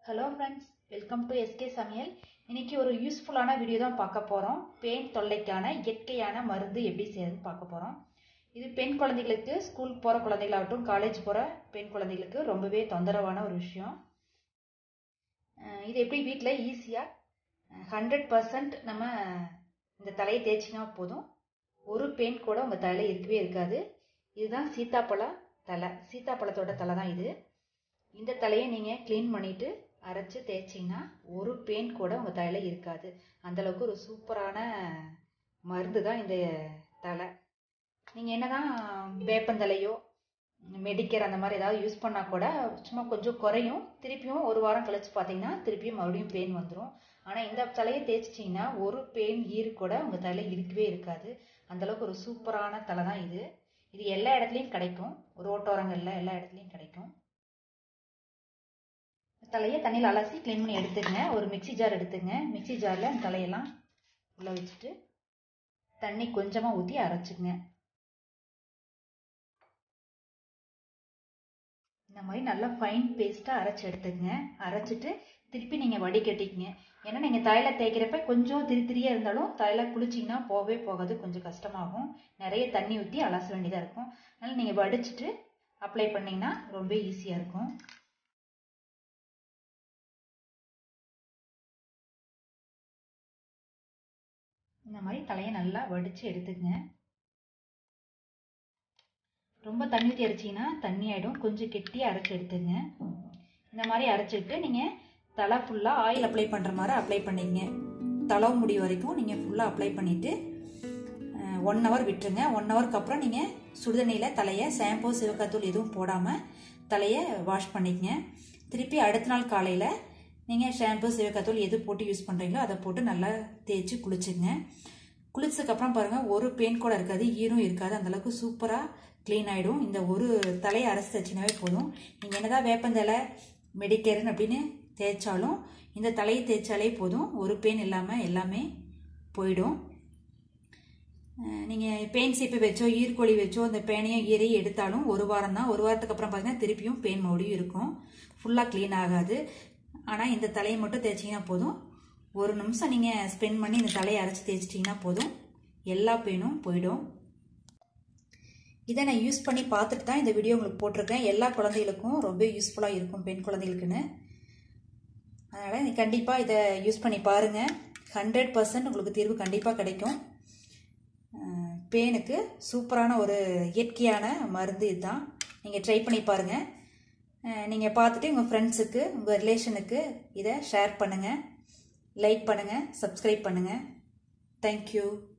hello friends welcome to SK சமையல் இன்னைக்கு ஒரு யூஸ்ஃபுல்லான வீடியோ தான் பார்க்க போகிறோம் பெயின் தொல்லைக்கான இயற்கையான மருந்து எப்படி செய்யறதுன்னு பார்க்க போகிறோம் இது பெண் குழந்தைகளுக்கு ஸ்கூல் போகிற குழந்தைகளாகட்டும் காலேஜ் போகிற பெண் குழந்தைகளுக்கு ரொம்பவே தொந்தரவான ஒரு விஷயம் அஹ் இது எப்படி வீட்டில் ஈஸியாக ஹண்ட்ரட் பர்சன்ட் நம்ம இந்த தலையை தேய்ச்சினா போதும் ஒரு பெயின் கூட உங்கள் தலையில் இருக்கவே இருக்காது இதுதான் சீத்தாப்பழ தலை சீத்தாப்பழத்தோட தலை தான் இது இந்த தலையை நீங்கள் க்ளீன் பண்ணிவிட்டு அரைச்சி தேய்ச்சிங்கன்னா ஒரு பெயின் கூட உங்கள் தலையில் இருக்காது அந்தளவுக்கு ஒரு சூப்பரான மருந்து தான் இந்த தலை நீங்கள் என்ன தான் வேப்பந்தலையோ மெடிக்கர் அந்த மாதிரி ஏதாவது யூஸ் பண்ணால் கூட சும்மா கொஞ்சம் குறையும் திருப்பியும் ஒரு வாரம் கழிச்சு பார்த்தீங்கன்னா திருப்பியும் மறுபடியும் பெயின் வந்துடும் ஆனால் இந்த தலையை தேய்ச்சிட்டிங்கன்னா ஒரு பெயின் ஈறு கூட உங்கள் தலையில் இருக்கவே இருக்காது அந்தளவுக்கு ஒரு சூப்பரான தலை தான் இது இது எல்லா இடத்துலையும் கிடைக்கும் ரோட்டோரங்களில் எல்லா இடத்துலையும் கிடைக்கும் தலையை தண்ணியில் அலசி க்ளீன் பண்ணி எடுத்துக்கங்க ஒரு மிக்சி ஜார் எடுத்துங்க மிக்சி ஜாரில் அந்த தலையெல்லாம் உள்ளே வச்சுட்டு தண்ணி கொஞ்சமாக ஊற்றி அரைச்சிக்கங்க இந்த மாதிரி நல்லா ஃபைன் பேஸ்ட்டாக அரைச்சி எடுத்துக்கங்க அரைச்சிட்டு திருப்பி நீங்கள் வடிகட்டிக்கங்க ஏன்னா நீங்கள் தலையில் தேய்க்கிறப்ப கொஞ்சம் திரி திரியாக இருந்தாலும் தலையில் குளிச்சிங்கன்னா போகவே போகாது கொஞ்சம் கஷ்டமாகும் நிறைய தண்ணி ஊற்றி அலச வேண்டியதாக இருக்கும் அதனால் நீங்கள் வடிச்சிட்டு அப்ளை பண்ணிங்கன்னா ரொம்ப ஈஸியாக இருக்கும் இந்த மாதிரி தலையை நல்லா வடித்து எடுத்துக்கங்க ரொம்ப தண்ணி ஊற்றி அரைச்சிங்கன்னா தண்ணி ஆகிடும் கொஞ்சம் கெட்டியாக அரைச்சி எடுத்துங்க இந்த மாதிரி அரைச்சிட்டு நீங்கள் தலை ஃபுல்லாக ஆயில் அப்ளை பண்ணுற மாதிரி அப்ளை பண்ணிக்கங்க தளவு முடி வரைக்கும் நீங்கள் ஃபுல்லாக அப்ளை பண்ணிவிட்டு ஒன் ஹவர் விட்டுருங்க ஒன் ஹவருக்கு அப்புறம் நீங்கள் சுடுதண்ணியில் தலையை ஷாம்பு சிவக்காத்தூள் எதுவும் போடாமல் தலையை வாஷ் பண்ணிக்கங்க திருப்பி அடுத்த நாள் காலையில் நீங்கள் ஷாம்பு சிவக்காத்தூள் எது போட்டு யூஸ் பண்ணுறீங்களோ அதை போட்டு நல்லா தேய்ச்சி குளிச்சுங்க குளிச்சதுக்கப்புறம் பாருங்கள் ஒரு பெயின் கூட இருக்காது ஈரும் இருக்காது அந்தளவுக்கு சூப்பராக க்ளீன் ஆகிடும் இந்த ஒரு தலையை அரைச்சி தைச்சினாவே போதும் நீங்கள் என்னதான் வேப்பந்தலை மெடிக்கேர்னு அப்படின்னு தேய்ச்சாலும் இந்த தலையை தேய்ச்சாலே போதும் ஒரு பெயின் இல்லாமல் எல்லாமே போயிடும் நீங்கள் பெயின் சீப்பு வச்சோ ஈர்க்கொழி வச்சோ அந்த பேனையும் ஈரையும் எடுத்தாலும் ஒரு வாரம் தான் ஒரு வாரத்துக்கு அப்புறம் பார்த்தீங்கன்னா திருப்பியும் பெயின் மறுபடியும் இருக்கும் ஃபுல்லாக க்ளீன் ஆகாது ஆனால் இந்த தலையை மட்டும் தேய்ச்சிங்கன்னா போதும் ஒரு நிமிஷம் நீங்கள் ஸ்பெண்ட் பண்ணி இந்த தலையை அரைச்சி தேய்ச்சிட்டிங்கன்னா போதும் எல்லா பெயினும் போயிடும் இதை நான் யூஸ் பண்ணி பார்த்துட்டு தான் இந்த வீடியோ உங்களுக்கு போட்டிருக்கேன் எல்லா குழந்தைகளுக்கும் ரொம்ப யூஸ்ஃபுல்லாக இருக்கும் பெண் குழந்தைகளுக்குன்னு அதனால் கண்டிப்பாக இதை யூஸ் பண்ணி பாருங்கள் ஹண்ட்ரட் பர்சன்ட் உங்களுக்கு தீர்வு கண்டிப்பாக கிடைக்கும் பேனுக்கு சூப்பரான ஒரு இயற்கையான மருந்து இதுதான் நீங்கள் ட்ரை பண்ணி பாருங்கள் நீங்கள் பார்த்துட்டு உங்கள் ஃப்ரெண்ட்ஸுக்கு உங்கள் ரிலேஷனுக்கு இதை ஷேர் பண்ணுங்கள் லைக் பண்ணுங்கள் சப்ஸ்கிரைப் பண்ணுங்கள் தேங்க்யூ